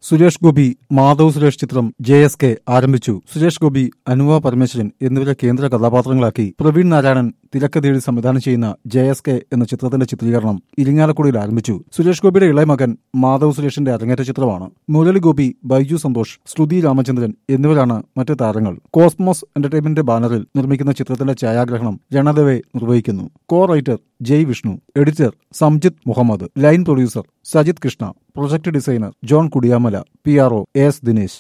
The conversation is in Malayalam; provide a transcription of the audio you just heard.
സുരേഷ് ഗോപി മാധവ് സുരേഷ് ചിത്രം ജെ എസ് കെ ആരംഭിച്ചു സുരേഷ് ഗോപി അനുവ പരമേശ്വരൻ എന്നിവരെ കേന്ദ്ര കഥാപാത്രങ്ങളാക്കി പ്രവീൺ നാരായണൻ തിരക്കഥേടി സംവിധാനം ചെയ്യുന്ന ജെ എസ് കെ എന്ന ചിത്രത്തിന്റെ ചിത്രീകരണം ഇരിങ്ങാലക്കുടിയിൽ ആരംഭിച്ചു സുരേഷ് ഗോപിയുടെ ഇളയ മകൻ മാധവ് സുരേഷിന്റെ അരങ്ങേറ്റ ചിത്രമാണ് മുരളി ഗോപി ബൈജു സന്തോഷ് ശ്രുതി രാമചന്ദ്രൻ എന്നിവരാണ് മറ്റ് താരങ്ങൾ കോസ്മോസ് എന്റർടൈൻമെന്റ് ബാനറിൽ നിർമ്മിക്കുന്ന ചിത്രത്തിന്റെ ഛായാഗ്രഹണം രണദവെ നിർവഹിക്കുന്നു co writer Jay Vishnu editor Samjith Muhammad line producer Sajith Krishna project designer John Kudiyamala P R O S Dinesh